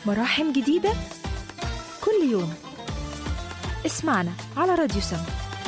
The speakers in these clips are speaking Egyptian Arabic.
مراحم جديدة كل يوم اسمعنا على راديو سما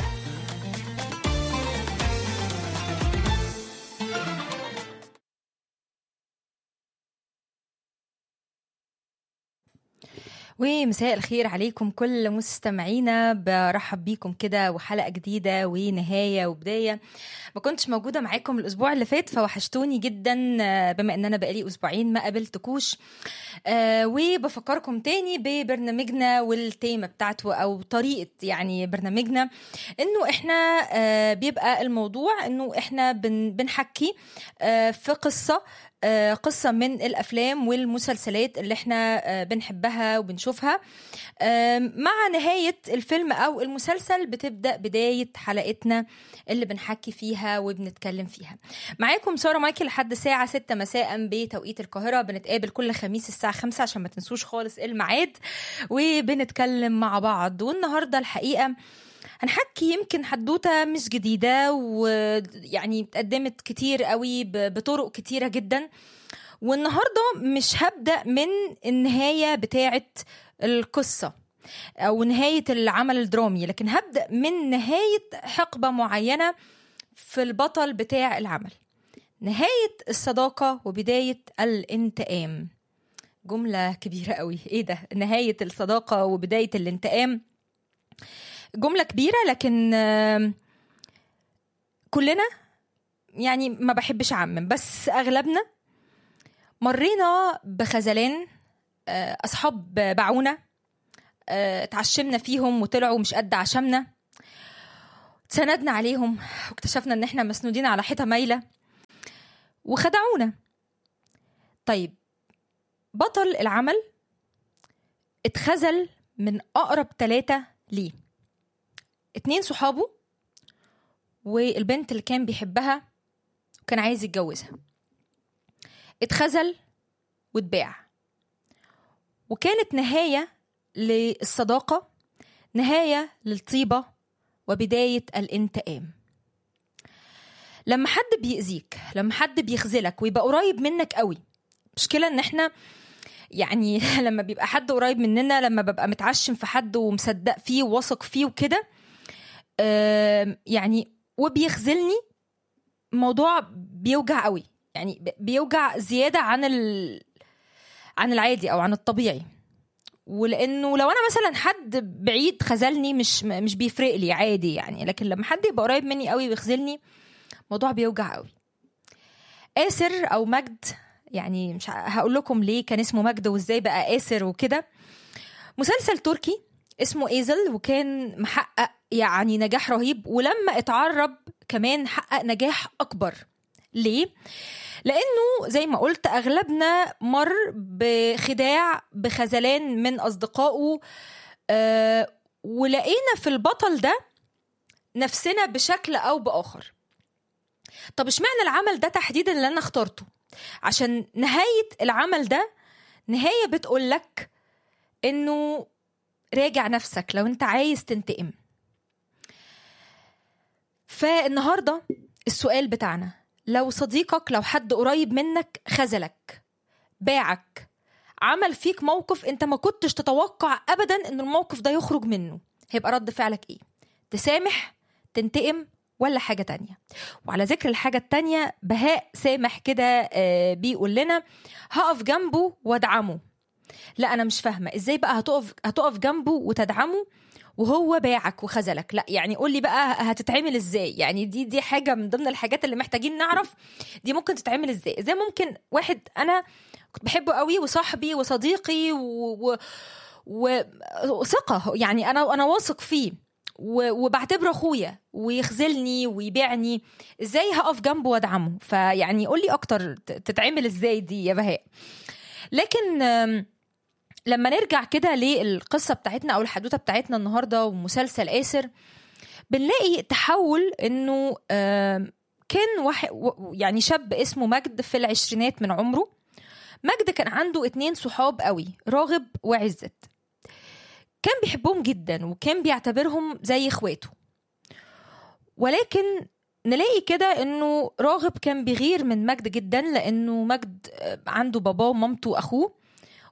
ومساء الخير عليكم كل مستمعينا برحب بيكم كده وحلقة جديدة ونهاية وبداية ما كنتش موجودة معاكم الأسبوع اللي فات فوحشتوني جدا آه، بما إن أنا بقالي أسبوعين ما قابلتكوش آه، وبفكركم تاني ببرنامجنا والتيمة بتاعته أو طريقة يعني برنامجنا إنه إحنا آه، بيبقى الموضوع إنه إحنا بن- بنحكي آه، في قصة آه، قصة من الأفلام والمسلسلات اللي احنا آه، بنحبها وبنشوفها آم، مع نهاية الفيلم أو المسلسل بتبدأ بداية حلقتنا اللي بنحكي فيها وبنتكلم فيها معاكم سارة مايكل لحد ساعة 6 مساء بتوقيت القاهرة بنتقابل كل خميس الساعة 5 عشان ما تنسوش خالص الميعاد وبنتكلم مع بعض والنهاردة الحقيقة هنحكي يمكن حدوته مش جديده ويعني اتقدمت كتير قوي ب- بطرق كتيره جدا والنهارده مش هبدا من النهايه بتاعه القصه او نهايه العمل الدرامي لكن هبدا من نهايه حقبه معينه في البطل بتاع العمل نهايه الصداقه وبدايه الانتقام جمله كبيره قوي ايه ده نهايه الصداقه وبدايه الانتقام جملة كبيرة لكن آم، كلنا يعني ما بحبش أعمم بس أغلبنا مرينا بخذلان آه، أصحاب باعونا آه، اتعشمنا فيهم وطلعوا مش قد عشمنا سندنا عليهم واكتشفنا ان احنا مسنودين على حيطة مايلة وخدعونا طيب بطل العمل اتخذل من أقرب ثلاثة ليه اتنين صحابه والبنت اللي كان بيحبها وكان عايز يتجوزها اتخذل واتباع وكانت نهاية للصداقة نهاية للطيبة وبداية الانتقام لما حد بيأذيك لما حد بيخذلك ويبقى قريب منك قوي مشكلة ان احنا يعني لما بيبقى حد قريب مننا لما ببقى متعشم في حد ومصدق فيه وواثق فيه وكده آم، يعني وبيخذلني موضوع بيوجع قوي يعني ب- بيوجع زياده عن ال... عن العادي او عن الطبيعي ولانه لو انا مثلا حد بعيد خذلني مش مش بيفرق لي عادي يعني لكن لما حد يبقى قريب مني قوي ويخذلني موضوع بيوجع قوي آسر او مجد يعني مش هقول لكم ليه كان اسمه مجد وازاي بقى آسر وكده مسلسل تركي اسمه ايزل وكان محقق يعني نجاح رهيب ولما اتعرب كمان حقق نجاح اكبر ليه لانه زي ما قلت اغلبنا مر بخداع بخذلان من اصدقائه آه ولقينا في البطل ده نفسنا بشكل او باخر طب اشمعنى العمل ده تحديدا اللي انا اخترته عشان نهايه العمل ده نهايه بتقول لك انه راجع نفسك لو انت عايز تنتقم فالنهارده السؤال بتاعنا لو صديقك لو حد قريب منك خذلك باعك عمل فيك موقف انت ما كنتش تتوقع ابدا ان الموقف ده يخرج منه هيبقى رد فعلك ايه تسامح تنتقم ولا حاجة تانية وعلى ذكر الحاجة التانية بهاء سامح كده آه، بيقول لنا هقف جنبه وادعمه لا انا مش فاهمه ازاي بقى هتقف هتقف جنبه وتدعمه وهو باعك وخذلك لا يعني قول لي بقى هتتعمل ازاي يعني دي دي حاجه من ضمن الحاجات اللي محتاجين نعرف دي ممكن تتعمل ازاي ازاي ممكن واحد انا كنت بحبه قوي وصاحبي وصديقي و... و... و... وثقه يعني انا انا واثق فيه و... وبعتبره اخويا ويخذلني ويبيعني ازاي هقف جنبه وادعمه فيعني قول لي اكتر ت- تتعمل ازاي دي يا بهاء لكن آم، لما نرجع كده للقصه بتاعتنا او الحدوته بتاعتنا النهارده ومسلسل آسر بنلاقي تحول انه آم، كان واحد و- يعني شاب اسمه مجد في العشرينات من عمره مجد كان عنده اتنين صحاب قوي راغب وعزت كان بيحبهم جدا وكان بيعتبرهم زي اخواته ولكن نلاقي كده انه راغب كان بيغير من مجد جدا لانه مجد آه، عنده باباه ومامته واخوه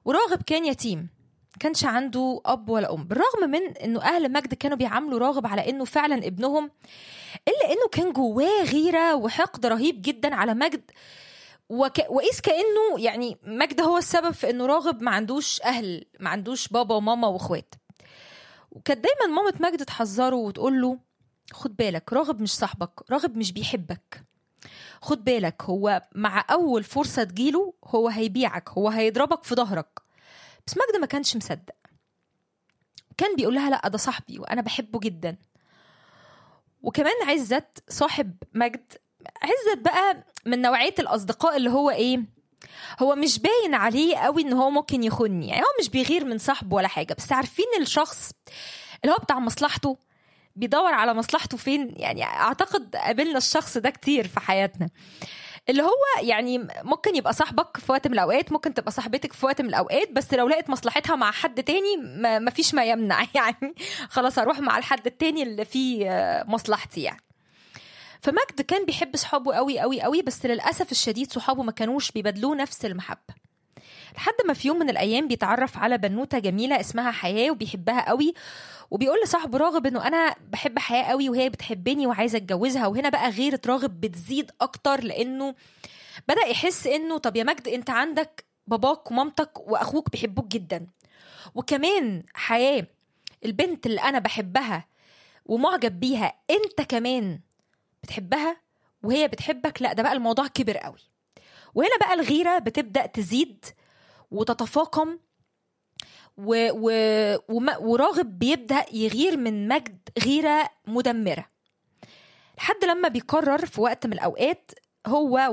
وراغب كان يتيم كانش عنده اب ولا ام بالرغم من انه اهل مجد كانوا بيعاملوا راغب على انه فعلا ابنهم الا انه كان جواه غيره وحقد رهيب جدا على مجد وك... وقيس كانه يعني مجد هو السبب في انه راغب ما عندوش اهل ما عندوش بابا وماما واخوات وكانت دايما مامة مجد تحذره وتقول له خد بالك راغب مش صاحبك راغب مش بيحبك خد بالك هو مع اول فرصه تجيله هو هيبيعك هو هيضربك في ظهرك بس مجد ما كانش مصدق كان بيقول لها لا ده صاحبي وانا بحبه جدا وكمان عزت صاحب مجد عزت بقى من نوعيه الاصدقاء اللي هو ايه هو مش باين عليه قوي ان هو ممكن يخوني يعني هو مش بيغير من صاحبه ولا حاجه بس عارفين الشخص اللي هو بتاع مصلحته بيدور على مصلحته فين يعني اعتقد قابلنا الشخص ده كتير في حياتنا اللي هو يعني ممكن يبقى صاحبك في وقت من الاوقات ممكن تبقى صاحبتك في وقت من الاوقات بس لو لقيت مصلحتها مع حد تاني ما فيش ما يمنع يعني خلاص هروح مع الحد التاني اللي فيه مصلحتي يعني فمجد كان بيحب صحابه قوي قوي قوي بس للاسف الشديد صحابه ما كانوش بيبادلوه نفس المحبه لحد ما في يوم من الايام بيتعرف على بنوته جميله اسمها حياه وبيحبها قوي وبيقول لصاحبه راغب انه انا بحب حياه قوي وهي بتحبني وعايزه اتجوزها وهنا بقى غيره راغب بتزيد اكتر لانه بدا يحس انه طب يا مجد انت عندك باباك ومامتك واخوك بيحبوك جدا وكمان حياه البنت اللي انا بحبها ومعجب بيها انت كمان بتحبها وهي بتحبك لا ده بقى الموضوع كبر قوي وهنا بقى الغيره بتبدا تزيد وتتفاقم و... و... وما... وراغب بيبدا يغير من مجد غيره مدمره لحد لما بيقرر في وقت من الاوقات هو